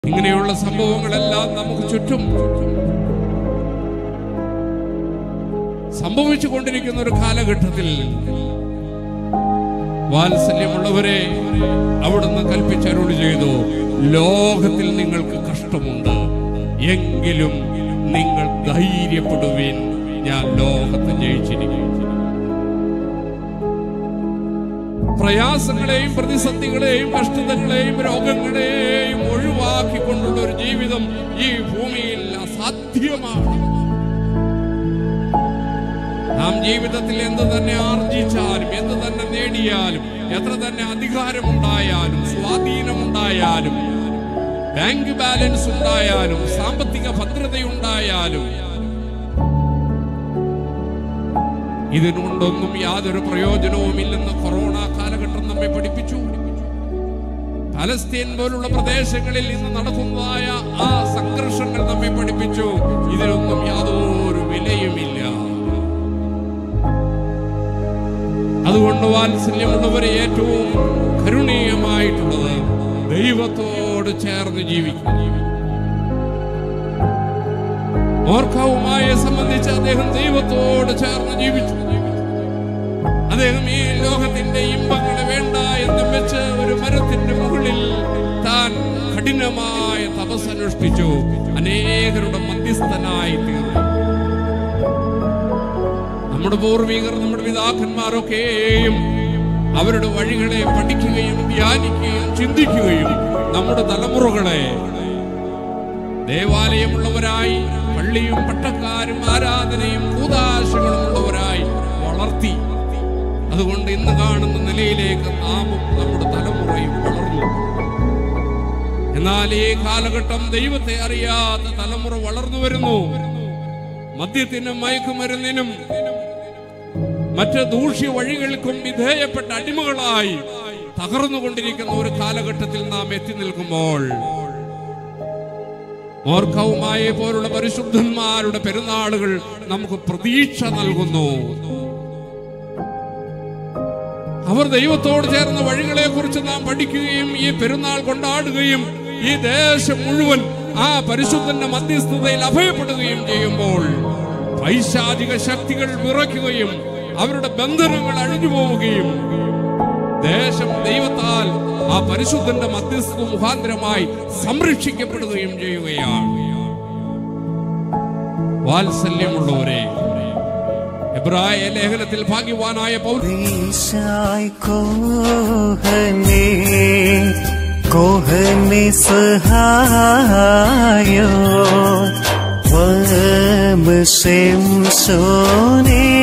ഇങ്ങനെയുള്ള സംഭവങ്ങളെല്ലാം നമുക്ക് ചുറ്റും സംഭവിച്ചു കൊണ്ടിരിക്കുന്ന ഒരു കാലഘട്ടത്തിൽ വാത്സല്യമുള്ളവരെ അവിടുന്ന് കൽപ്പിച്ചരുളി ചെയ്തു ലോകത്തിൽ നിങ്ങൾക്ക് കഷ്ടമുണ്ട് എങ്കിലും നിങ്ങൾ ധൈര്യപ്പെടുവിൻ ഞാൻ ലോകത്തെ ജയിച്ചിരിക്കും പ്രയാസങ്ങളെയും പ്രതിസന്ധികളെയും കഷ്ടതകളെയും രോഗങ്ങളെയും ഒഴിവാക്കിക്കൊണ്ടുള്ള ഒരു ജീവിതം ഈ ഭൂമിയിൽ അസാധ്യമാണ് നാം ജീവിതത്തിൽ എന്ത് തന്നെ ആർജിച്ചാലും എന്ത് തന്നെ നേടിയാലും എത്ര തന്നെ അധികാരമുണ്ടായാലും സ്വാധീനമുണ്ടായാലും ബാങ്ക് ബാലൻസ് ഉണ്ടായാലും സാമ്പത്തിക ഭദ്രതയുണ്ടായാലും ഇതിനുകൊണ്ടൊന്നും യാതൊരു പ്രയോജനവുമില്ലെന്ന് കൊറോണ കാലഘട്ടം നമ്മെ പഠിപ്പിച്ചു പലസ്തീൻ പോലുള്ള പ്രദേശങ്ങളിൽ ഇന്ന് നടക്കുന്നതായ ആ സംഘർഷങ്ങൾ നമ്മെ പഠിപ്പിച്ചു ഇതിനൊന്നും യാതൊരു വിലയുമില്ല അതുകൊണ്ട് വാത്സല്യമുള്ളവരെ ഏറ്റവും കരുണീയമായിട്ടുള്ളത് ദൈവത്തോട് ചേർന്ന് ജീവിക്കും ഓർക്കാവുമായി സംബന്ധിച്ച് അദ്ദേഹം ദൈവത്തോട് ചേർന്ന് ജീവിച്ചു അദ്ദേഹം ഈ ലോകത്തിന്റെ ഇമ്പങ്ങളെ വേണ്ട എന്നും വെച്ച് ഒരു മരത്തിന്റെ മുകളിൽ താൻ കഠിനമായ തപസ്സനുഷ്ഠിച്ചു അനേകരുടെ മധ്യസ്ഥനായി തീർന്നു നമ്മുടെ പൂർവികർ നമ്മുടെ പിതാക്കന്മാരൊക്കെയും അവരുടെ വഴികളെ പഠിക്കുകയും ധ്യാനിക്കുകയും ചിന്തിക്കുകയും നമ്മുടെ തലമുറകളെ ദേവാലയമുള്ളവരായി പള്ളിയും പട്ടക്കാരും ആരാധനയും കൂതാശകളും ഉള്ളവരായി വളർത്തി അതുകൊണ്ട് ഇന്ന് കാണുന്ന നിലയിലേക്ക് നാമും നമ്മുടെ തലമുറയും വളർന്നു എന്നാൽ ഈ കാലഘട്ടം ദൈവത്തെ അറിയാത്ത തലമുറ വളർന്നു വരുന്നു മദ്യത്തിനും മയക്കുമരുന്നിനും മറ്റ് ദൂഷ്യ വഴികൾക്കും വിധേയപ്പെട്ട അടിമകളായി തകർന്നുകൊണ്ടിരിക്കുന്ന ഒരു കാലഘട്ടത്തിൽ നാം എത്തി നിൽക്കുമ്പോൾ ഓർക്കവുമായ പോലുള്ള പരിശുദ്ധന്മാരുടെ പെരുന്നാളുകൾ നമുക്ക് പ്രതീക്ഷ നൽകുന്നു അവർ ദൈവത്തോട് ചേർന്ന വഴികളെ കുറിച്ച് നാം പഠിക്കുകയും ഈ പെരുന്നാൾ കൊണ്ടാടുകയും ഈ ദേശം മുഴുവൻ ആ പരിശുദ്ധന്റെ മധ്യസ്ഥതയിൽ അഭയപ്പെടുകയും ചെയ്യുമ്പോൾ പൈശാചിക ശക്തികൾ വിറയ്ക്കുകയും അവരുടെ ബന്ധനങ്ങൾ അഴിഞ്ഞു പോവുകയും ദേശം ദൈവത്താൽ ആ പരിശുദ്ധന്റെ മധ്യസ്ഥ മുഖാന്തരമായി സംരക്ഷിക്കപ്പെടുകയും ചെയ്യുകയാണ് വാത്സല്യമുള്ളവരെ എബ്രായ ലേഖനത്തിൽ ഭാഗ്യവാനായ പൗര ईशाय कोहने कोहने सहायो वम शेम सोने